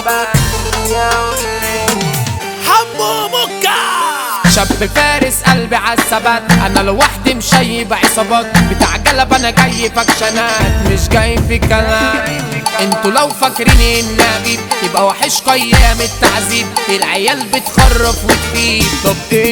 جنبها حمو مكة شاب فارس قلبي عالثبات انا لوحدي مشيب عصابات بتاع جلب انا جاي فاكشنات مش جاي في كلام انتوا لو فاكريني النبيب يبقى وحش قيام التعذيب العيال بتخرف وتفيد طب ايه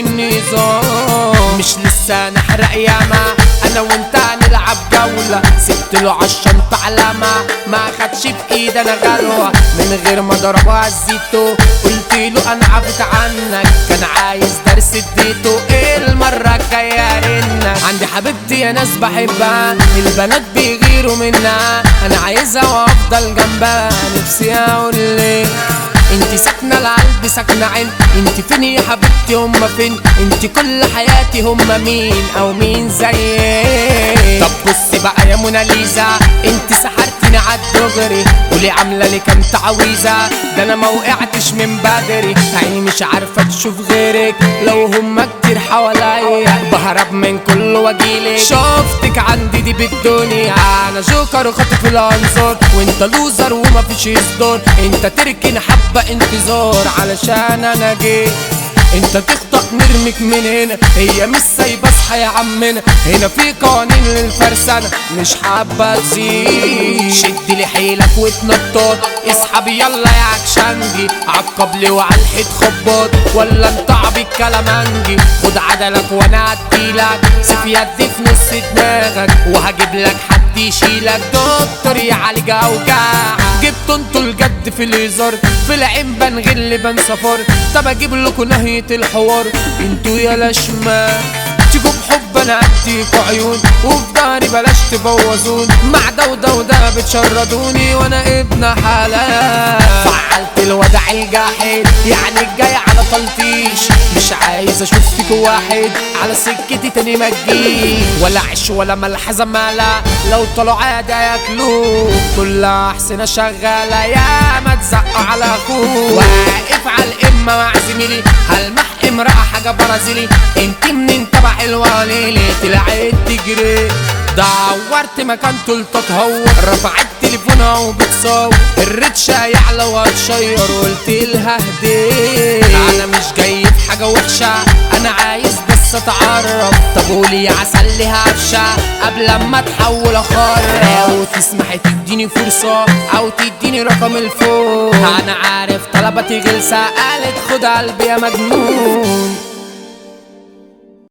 النظام مش لسه نحرق ياما انا وانت هنلعب جولة سبت له عالشنطة علامة ما خدش في ايد انا غلوة من غير ما ضربها زيته قلت له انا عفت عنك كان عايز درس اديته ايه المرة الجاية رنك عندي حبيبتي يا ناس بحبها البنات بيغيروا منها انا عايزها وافضل جنبها نفسي اقول لك انت ساكنة القلب ساكنة عين انت فين يا حبيبتي هما فين انت كل حياتي هما مين او مين زيك طب بصي بقى يا موناليزا انت سحرتني عالدغري وليه عاملة لي كام تعويذة ده انا ما وقعتش من بدري عيني مش عارفة تشوف غيرك لو هما كتير حواليا بهرب من كل واجيلك شفتك عندي دي بالدنيا انا جوكر وخاطف الانظار وانت لوزر ومفيش اصدار انت تركن حبة انتظار علشان انا جيت انت تخطأ نرمك من هنا هي مش سايبة اصحى يا عمنا هنا في قوانين للفرسانة مش حابة تزيد شد لي حيلك وتنطط اسحب يلا يا عكشنجي عالقبل وعالحيط خباط ولا انت عبيط كلامنجي خد عدلك وانا اديلك سيف يدي في نص دماغك وهجيب لك حد يشيلك دكتور يعالج اوجاعك جبت انتوا الجد في الهزار في العين بنغل بنصفر طب اجيب لكم نهاية الحوار انتوا يا لشما تيجوا بحب انا اديكوا عيون وفي ضهري بلاش تبوظون مع ده وده وده بتشردوني وانا ابن حلال فعلت الودع الجاحد يعني الجاي على تلطيش مش عايز اشوف فيك واحد على سكتي تاني ما تجيش ولا عيش ولا ملح زمالة لو طلعوا عادي ياكلوه كلها احسن شغالة يا ما تزقوا على اخوه واقف على الامة مع زميلي هلمح امرأة حاجة برازيلي انت منين تبع حلوة ليلي طلعت تجري دورت مكان تلطة تهور رفعت تليفونها وبتصور الريتشة يعلى وهتشير قلت لها هديت انا مش جاي في حاجة وحشة انا عايز بس اتعرف طب قولي عسل لي هفشة قبل ما تحول اخرف او تسمحي تديني فرصة او تديني رقم الفون انا عارف طلبتي غلسة قالت خد قلبي يا مجنون